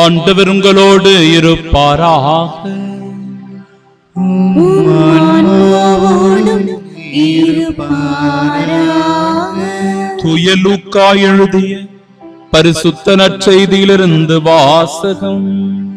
ஆண்டவர் உங்களோடு இருப்பாராக ஆன்மாவோடும் இருப்பாராக தூய லூக்கா எழுதிய பரிசுத்த நற்செய்தியிலிருந்து வாசகம்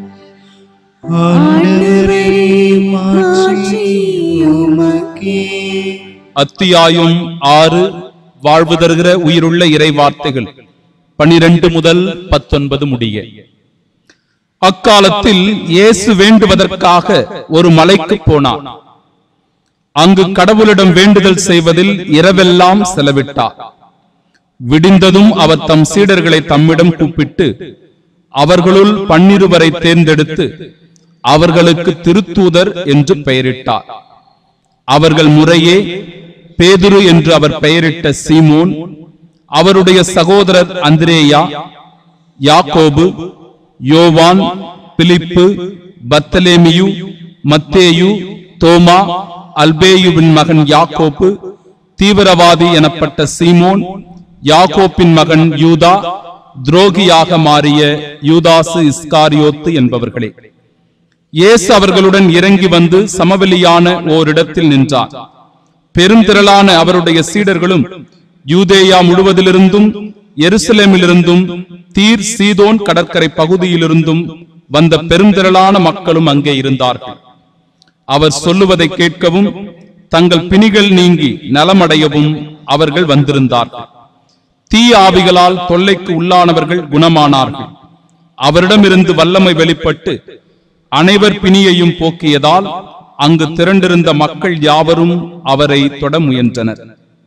ஆண்டவரே மாற்றி உமக்கே அத்தியாயம் ஆறு வாழ்வு தருகிற உயிருள்ள இறை வார்த்தைகள் பனிரெண்டு முதல் பத்தொன்பது முடிய அக்காலத்தில் இயேசு வேண்டுவதற்காக ஒரு மலைக்கு போனார் அங்கு கடவுளிடம் வேண்டுதல் செய்வதில் இரவெல்லாம் செலவிட்டார் விடிந்ததும் அவர் தம் சீடர்களை தம்மிடம் கூப்பிட்டு அவர்களுள் பன்னிருவரை தேர்ந்தெடுத்து அவர்களுக்கு திருத்தூதர் என்று பெயரிட்டார் அவர்கள் முறையே பேதுரு என்று அவர் பெயரிட்ட சீமோன் அவருடைய சகோதரர் அந்திரேயா யாக்கோபு யோவான் பிலிப்பு பத்தலேமியு மத்தேயு தோமா அல்பேயுவின் மகன் யாக்கோப்பு தீவிரவாதி எனப்பட்ட சீமோன் யாக்கோப்பின் மகன் யூதா துரோகியாக மாறிய யூதாசு இஸ்காரியோத்து என்பவர்களே இயேசு அவர்களுடன் இறங்கி வந்து சமவெளியான ஓரிடத்தில் நின்றார் பெருந்திரளான அவருடைய சீடர்களும் யூதேயா முழுவதிலிருந்தும் எருசலேமிலிருந்தும் தீர் சீதோன் கடற்கரை பகுதியிலிருந்தும் வந்த பெருந்திரளான மக்களும் அங்கே இருந்தார்கள் அவர் சொல்லுவதை கேட்கவும் தங்கள் பிணிகள் நீங்கி நலமடையவும் அவர்கள் வந்திருந்தார்கள் தீய ஆவிகளால் தொல்லைக்கு உள்ளானவர்கள் குணமானார்கள் அவரிடமிருந்து வல்லமை வெளிப்பட்டு அனைவர் பிணியையும் போக்கியதால் அங்கு திரண்டிருந்த மக்கள் யாவரும் அவரை தொட முயன்றனர்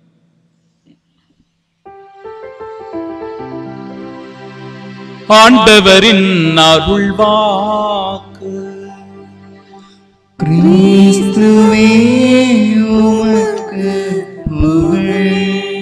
ஆண்டவரின் அருள்வாக்கு கிறிஸ்துவே உமக்கு புகழ்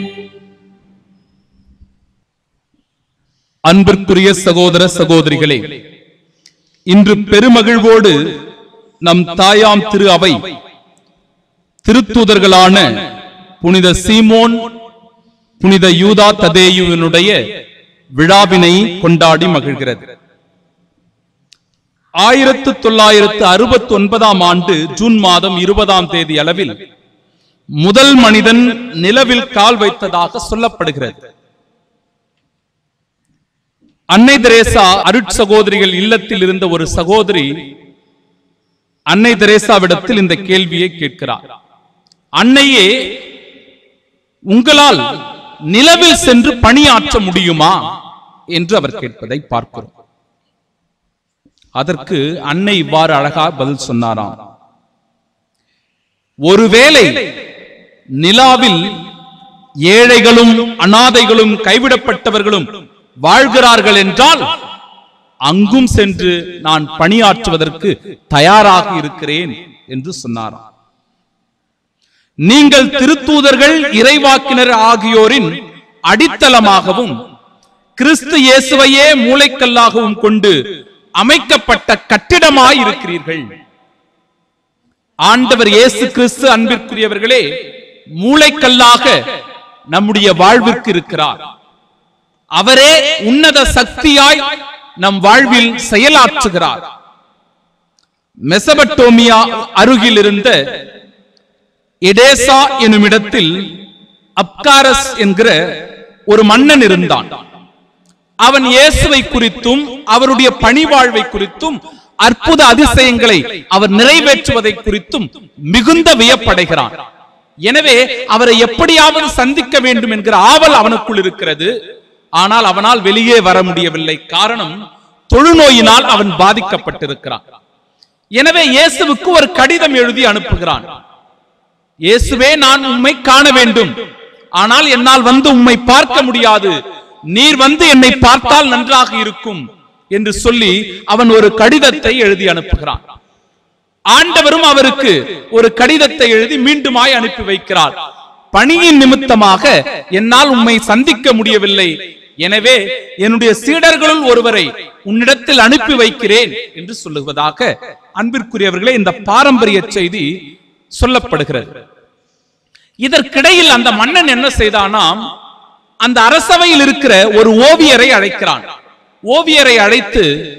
அன்பிற்குரிய சகோதர சகோதரிகளே இன்று பெருமகிழ்வோடு நம் தாயாம் திரு அவை திருத்தூதர்களான புனித சீமோன் புனித யூதா ததேயுவினுடைய விழாவினை கொண்டாடி மகிழ்கிறது ஆயிரத்து தொள்ளாயிரத்து அறுபத்தி ஒன்பதாம் ஆண்டு ஜூன் மாதம் இருபதாம் தேதி அளவில் முதல் மனிதன் நிலவில் கால் வைத்ததாக சொல்லப்படுகிறது அன்னை தெரேசா அருட்சகோதரிகள் இல்லத்தில் இருந்த ஒரு சகோதரி அன்னை தெரேசாவிடத்தில் இந்த கேள்வியை கேட்கிறார் அன்னையே உங்களால் நிலவில் சென்று பணியாற்ற முடியுமா என்று அவர் கேட்பதை பார்க்கிறோம் அதற்கு அன்னை இவ்வாறு அழகா பதில் சொன்னாராம் ஒருவேளை நிலாவில் ஏழைகளும் அனாதைகளும் கைவிடப்பட்டவர்களும் வாழ்கிறார்கள் என்றால் அங்கும் சென்று நான் பணியாற்றுவதற்கு தயாராக இருக்கிறேன் என்று சொன்னாராம் நீங்கள் திருத்தூதர்கள் இறைவாக்கினர் ஆகியோரின் அடித்தளமாகவும் கிறிஸ்து இயேசுவையே மூளைக்கல்லாகவும் கொண்டு அமைக்கப்பட்ட கட்டிடமாய் இருக்கிறீர்கள் ஆண்டவர் இயேசு கிறிஸ்து அன்பிற்குரியவர்களே மூளைக்கல்லாக நம்முடைய வாழ்விற்கு இருக்கிறார் அவரே உன்னத சக்தியாய் நம் வாழ்வில் செயலாற்றுகிறார் மெசபட்டோமியா அருகில் இருந்த எடேசா எனும் இடத்தில் அப்காரஸ் என்கிற ஒரு மன்னன் இருந்தான் அவன் இயேசுவை குறித்தும் அவருடைய பணிவாழ்வை குறித்தும் அற்புத அதிசயங்களை அவர் நிறைவேற்றுவதை குறித்தும் மிகுந்த வியப்படைகிறான் எனவே அவரை எப்படியாவது சந்திக்க வேண்டும் என்கிற ஆவல் அவனுக்குள் இருக்கிறது ஆனால் அவனால் வெளியே வர முடியவில்லை காரணம் தொழுநோயினால் அவன் பாதிக்கப்பட்டிருக்கிறான் எனவே இயேசுவுக்கு ஒரு கடிதம் எழுதி அனுப்புகிறான் இயேசுவே நான் உம்மை காண வேண்டும் ஆனால் என்னால் வந்து உம்மை பார்க்க முடியாது நீர் வந்து என்னை பார்த்தால் நன்றாக இருக்கும் என்று சொல்லி அவன் ஒரு கடிதத்தை எழுதி அனுப்புகிறான் ஆண்டவரும் அவருக்கு ஒரு கடிதத்தை எழுதி மீண்டுமாய் அனுப்பி வைக்கிறார் பணியின் நிமித்தமாக என்னால் உம்மை சந்திக்க முடியவில்லை எனவே என்னுடைய சீடர்களுள் ஒருவரை உன்னிடத்தில் அனுப்பி வைக்கிறேன் என்று சொல்லுவதாக அன்பிற்குரியவர்களே இந்த பாரம்பரிய செய்தி சொல்லப்படுகிறது இதற்கிடையில் அந்த மன்னன் என்ன செய்தானாம் அந்த அரசவையில் இருக்கிற ஒரு ஓவியரை அழைக்கிறான் ஓவியரை அழைத்து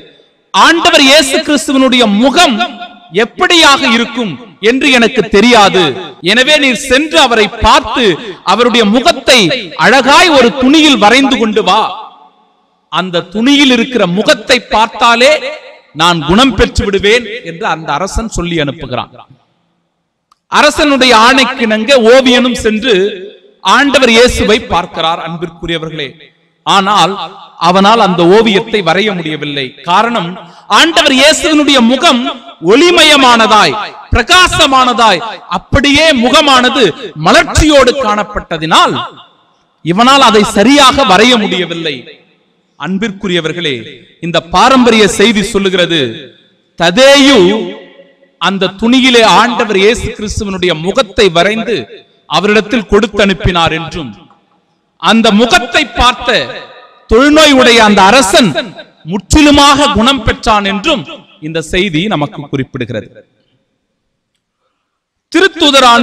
ஆண்டவர் இயேசு கிறிஸ்துவனுடைய முகம் எப்படியாக இருக்கும் என்று எனக்கு தெரியாது எனவே நீர் சென்று அவரை பார்த்து அவருடைய முகத்தை அழகாய் ஒரு துணியில் வரைந்து கொண்டு வா அந்த துணியில் இருக்கிற முகத்தை பார்த்தாலே நான் குணம் பெற்று விடுவேன் என்று அந்த அரசன் சொல்லி அனுப்புகிறான் அரசனுடைய ஆணைக்கிணங்க ஓவியனும் சென்று ஆண்டவர் இயேசுவை பார்க்கிறார் அன்பிற்குரியவர்களே ஆனால் அவனால் அந்த ஓவியத்தை வரைய முடியவில்லை காரணம் ஆண்டவர் இயேசுவினுடைய முகம் ஒளிமயமானதாய் பிரகாசமானதாய் அப்படியே முகமானது மலர்ச்சியோடு காணப்பட்டதினால் இவனால் அதை சரியாக வரைய முடியவில்லை அன்பிற்குரியவர்களே இந்த பாரம்பரிய செய்தி சொல்லுகிறது ததேயு அந்த துணியிலே ஆண்டவர் இயேசு கிறிஸ்துவனுடைய முகத்தை வரைந்து அவரிடத்தில் கொடுத்து அனுப்பினார் என்றும் அந்த முகத்தை பார்த்த தொழுநோய் உடைய அந்த அரசன் முற்றிலுமாக குணம் பெற்றான் என்றும் இந்த செய்தி நமக்கு குறிப்பிடுகிறது திருத்தூதரான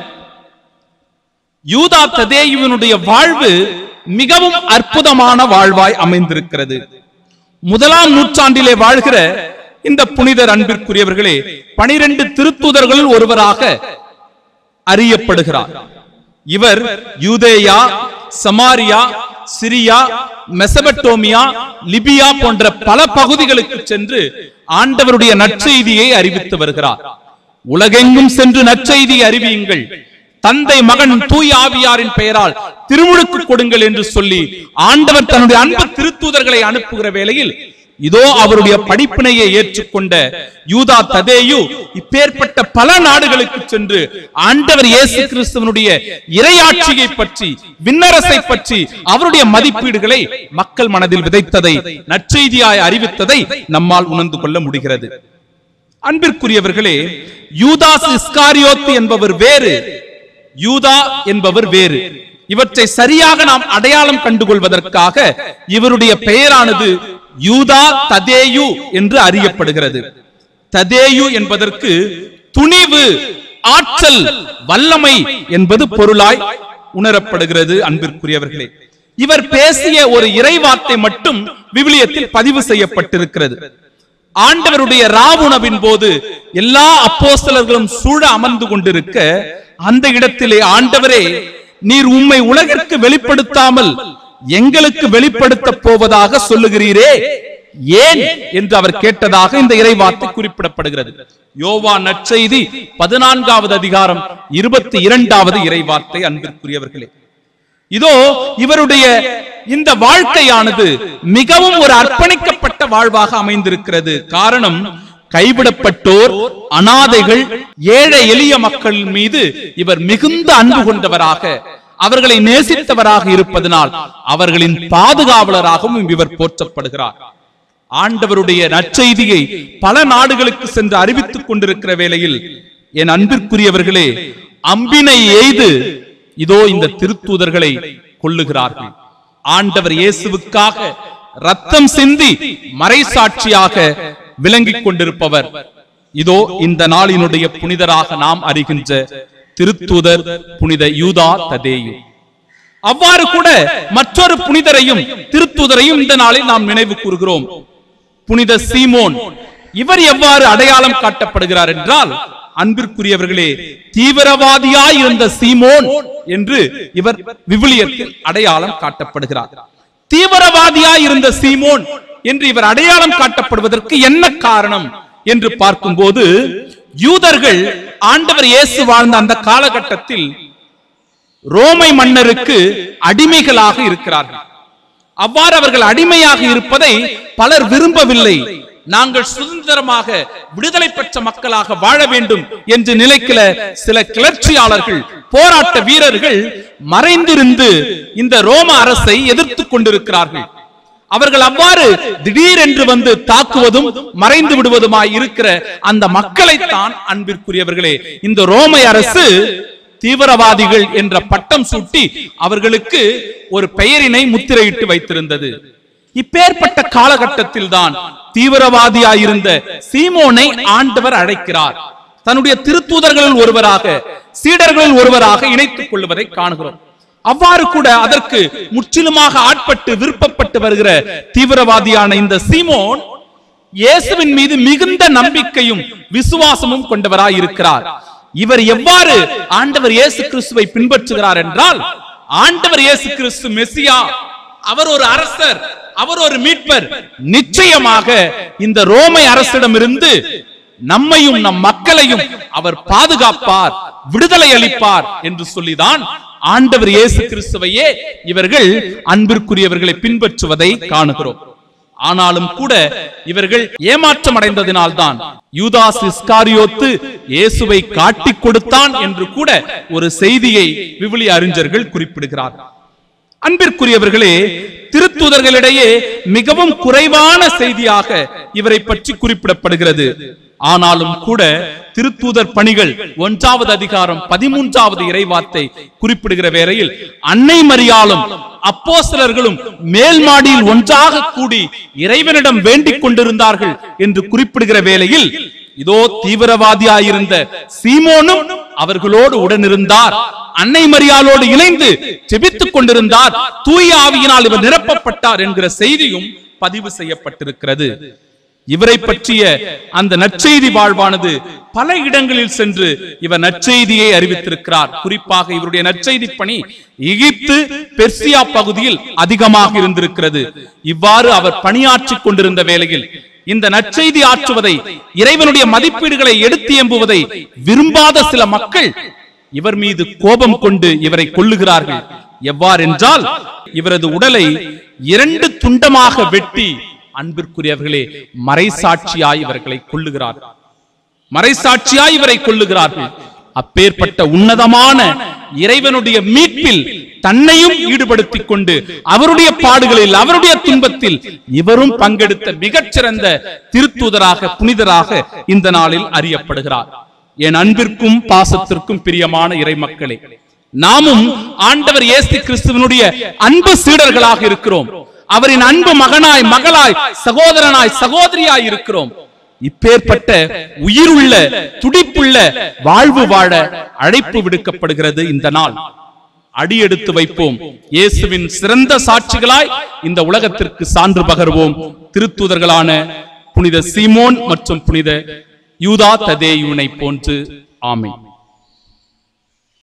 யூதா ததேயுவினுடைய வாழ்வு மிகவும் அற்புதமான வாழ்வாய் அமைந்திருக்கிறது முதலாம் நூற்றாண்டிலே வாழ்கிற இந்த புனிதர் அன்பிற்குரியவர்களே பனிரெண்டு திருத்தூதர்கள் ஒருவராக அறியப்படுகிறார் இவர் Judea Samaria Syria Mesopotamia Libya போன்ற பல பகுதிகளுக்கு சென்று ஆண்டவருடைய நற்செய்தியை அறிவித்து வருகிறார் உலகெங்கும் சென்று நற்செய்தியை அறிவியுங்கள் தந்தை மகன் தூய் ஆவியாரின் பெயரால் திருமுழுக்கு கொடுங்கள் என்று சொல்லி ஆண்டவர் தன்னுடைய அன்பு திருத்தூதர்களை அனுப்புகிற வேளையில் இதோ அவருடைய படிப்பினையை ஏற்றுக்கொண்ட யூதா ததேயு இப்பேற்பட்ட பல நாடுகளுக்கு சென்று ஆண்டவர் இயேசு கிறிஸ்துவனுடைய இறையாட்சியை பற்றி விண்ணரசை பற்றி அவருடைய மதிப்பீடுகளை மக்கள் மனதில் விதைத்ததை நற்செய்தியாய் அறிவித்ததை நம்மால் உணர்ந்து கொள்ள முடிகிறது அன்பிற்குரியவர்களே யூதாஸ் இஸ்காரியோத்து என்பவர் வேறு யூதா என்பவர் வேறு இவற்றை சரியாக நாம் அடையாளம் கண்டுகொள்வதற்காக இவருடைய பெயரானது யூதா ததேயு என்று அறியப்படுகிறது ததேயு என்பதற்கு துணிவு ஆற்றல் வல்லமை என்பது பொருளாய் உணரப்படுகிறது அன்பிற்குரியவர்களே இவர் பேசிய ஒரு இறைவார்த்தை மட்டும் விவிலியத்தில் பதிவு செய்யப்பட்டிருக்கிறது ஆண்டவருடைய ராவுணவின் போது எல்லா அப்போஸ்தலர்களும் சூழ அமர்ந்து கொண்டிருக்க அந்த இடத்திலே ஆண்டவரே நீர் உம்மை உலகிற்கு வெளிப்படுத்தாமல் எங்களுக்கு வெளிப்படுத்த போவதாக சொல்லுகிறீரே ஏன் என்று அவர் கேட்டதாக இந்த இறைவார்த்தை குறிப்பிடப்படுகிறது யோவா நற்செய்தி பதினான்காவது அதிகாரம் இருபத்தி இரண்டாவது இறைவார்த்தை அன்பிற்குரியவர்களே இதோ இவருடைய இந்த வாழ்க்கையானது மிகவும் ஒரு அர்ப்பணிக்கப்பட்ட வாழ்வாக அமைந்திருக்கிறது காரணம் கைவிடப்பட்டோர் அனாதைகள் ஏழை எளிய மக்கள் மீது இவர் மிகுந்த அன்பு கொண்டவராக அவர்களை நேசித்தவராக இருப்பதனால் அவர்களின் பாதுகாவலராகவும் இவர் போற்றப்படுகிறார் ஆண்டவருடைய நற்செய்தியை பல நாடுகளுக்கு சென்று அறிவித்துக் கொண்டிருக்கிற வேளையில் என் அன்பிற்குரியவர்களே அம்பினை எய்து இதோ இந்த திருத்தூதர்களை கொள்ளுகிறார்கள் ஆண்டவர் இயேசுவுக்காக ரத்தம் சிந்தி மறைசாட்சியாக விளங்கிக் கொண்டிருப்பவர் இதோ இந்த நாளினுடைய புனிதராக நாம் அறிகின்ற திருத்தூதர் புனித யூதா ததேயு அவ்வாறு கூட மற்றொரு புனிதரையும் திருத்தூதரையும் இந்த நாளில் நாம் நினைவு கூறுகிறோம் புனித சீமோன் இவர் எவ்வாறு அடையாளம் காட்டப்படுகிறார் என்றால் அன்பிற்குரியவர்களே தீவிரவாதியாய் இருந்த சீமோன் என்று இவர் விவிலியத்தில் அடையாளம் காட்டப்படுகிறார் தீவிரவாதியாய் இருந்த சீமோன் என்று இவர் அடையாளம் காட்டப்படுவதற்கு என்ன காரணம் என்று பார்க்கும்போது யூதர்கள் ஆண்டவர் இயேசு வாழ்ந்த அந்த காலகட்டத்தில் ரோமை மன்னருக்கு அடிமைகளாக இருக்கிறார்கள் அவ்வாறு அவர்கள் அடிமையாக இருப்பதை பலர் விரும்பவில்லை நாங்கள் சுதந்திரமாக விடுதலை பெற்ற மக்களாக வாழ வேண்டும் என்று நிலைக்கிற சில கிளர்ச்சியாளர்கள் போராட்ட வீரர்கள் மறைந்திருந்து இந்த ரோம அரசை எதிர்த்துக் கொண்டிருக்கிறார்கள் அவர்கள் அவ்வாறு திடீரென்று வந்து தாக்குவதும் மறைந்து விடுவதுமாய் இருக்கிற அந்த மக்களைத்தான் அன்பிற்குரியவர்களே இந்த ரோமை அரசு தீவிரவாதிகள் என்ற பட்டம் சூட்டி அவர்களுக்கு ஒரு பெயரினை முத்திரையிட்டு வைத்திருந்தது இப்பேற்பட்ட காலகட்டத்தில் தான் தீவிரவாதியாயிருந்த சீமோனை ஆண்டவர் அழைக்கிறார் தன்னுடைய திருத்தூதர்களில் ஒருவராக சீடர்களில் ஒருவராக இணைத்துக் கொள்வதை காணுகிறோம் அவ்வாறு கூட அதற்கு முற்றிலுமாக ஆட்பட்டு விருப்பப்பட்டு வருகிற தீவிரவாதியான இந்த சீமோன் இயேசுவின் மீது மிகுந்த நம்பிக்கையும் விசுவாசமும் கொண்டவராய் இருக்கிறார் இவர் எவ்வாறு ஆண்டவர் இயேசு கிறிஸ்துவை பின்பற்றுகிறார் என்றால் ஆண்டவர் இயேசு கிறிஸ்து மெசியா அவர் ஒரு அரசர் அவர் ஒரு மீட்பர் நிச்சயமாக இந்த ரோமை அரசிடமிருந்து நம்மையும் நம் மக்களையும் அவர் பாதுகாப்பார் விடுதலை அளிப்பார் என்று சொல்லிதான் ஆண்டவர் இயேசு கிறிஸ்துவையே இவர்கள் அன்பிற்குரியவர்களை பின்பற்றுவதை காணுகிறோம் ஆனாலும் கூட இவர்கள் ஏமாற்றம் அடைந்ததினால்தான் யூதாஸ் இஸ்காரியோத்து இயேசுவை காட்டிக் கொடுத்தான் என்று கூட ஒரு செய்தியை விவிலிய அறிஞர்கள் குறிப்பிடுகிறார் அன்பிற்குரியவர்களே திருத்தூதர்களிடையே மிகவும் குறைவான செய்தியாக இவரை பற்றி குறிப்பிடப்படுகிறது ஆனாலும் கூட திருத்தூதர் பணிகள் ஒன்றாவது அதிகாரம் பதிமூன்றாவது இறைவார்த்தை குறிப்பிடுகிற வேளையில் அன்னை மரியாளும் அப்போஸ்தலர்களும் மேல் மாடியில் ஒன்றாக கூடி இறைவனிடம் வேண்டிக் கொண்டிருந்தார்கள் என்று குறிப்பிடுகிற வேளையில் இதோ தீவிரவாதியாயிருந்த சீமோனும் அவர்களோடு உடனிருந்தார் அன்னை மரியாளோடு இணைந்து ஜெபித்துக் கொண்டிருந்தார் தூய ஆவியினால் இவர் நிரப்பப்பட்டார் என்கிற செய்தியும் பதிவு செய்யப்பட்டிருக்கிறது இவரை பற்றிய அந்த நற்செய்தி வாழ்வானது பல இடங்களில் சென்று இவர் நற்செய்தியை அறிவித்திருக்கிறார் குறிப்பாக இவருடைய நற்செய்தி பணி எகிப்து பெர்சியா பகுதியில் அதிகமாக இருந்திருக்கிறது இவ்வாறு அவர் பணியாற்றிக் கொண்டிருந்த வேளையில் இந்த நற்செய்தி ஆற்றுவதை இறைவனுடைய மதிப்பீடுகளை எடுத்து எம்புவதை விரும்பாத சில மக்கள் இவர் மீது கோபம் கொண்டு இவரை கொல்லுகிறார்கள் எவ்வாறென்றால் இவரது உடலை இரண்டு துண்டமாக வெட்டி அன்பிற்குரியவர்களே மறைசாட்சியாய் இவர்களை கொல்லுகிறார் மறைசாட்சியாய் இவரை கொல்லுகிறார்கள் அப்பேற்பட்ட உன்னதமான இறைவனுடைய மீட்பில் தன்னையும் ஈடுபடுத்திக் கொண்டு அவருடைய பாடுகளில் அவருடைய துன்பத்தில் இவரும் பங்கெடுத்த மிகச்சிறந்த திருத்தூதராக புனிதராக இந்த நாளில் அறியப்படுகிறார் என் அன்பிற்கும் பாசத்திற்கும் பிரியமான இறை மக்களே நாமும் ஆண்டவர் இயேசு கிறிஸ்துவனுடைய அன்பு சீடர்களாக இருக்கிறோம் அவரின் அன்பு மகனாய் மகளாய் சகோதரனாய் சகோதரியாய் இருக்கிறோம் இப்பேற்பட்ட உயிருள்ள துடிப்புள்ள வாழ்வு வாழ அழைப்பு விடுக்கப்படுகிறது இந்த நாள் அடியெடுத்து வைப்போம் இயேசுவின் சிறந்த சாட்சிகளாய் இந்த உலகத்திற்கு சான்று பகர்வோம் திருத்தூதர்களான புனித சீமோன் மற்றும் புனித யூதா ததேயுனை போன்று ஆமென்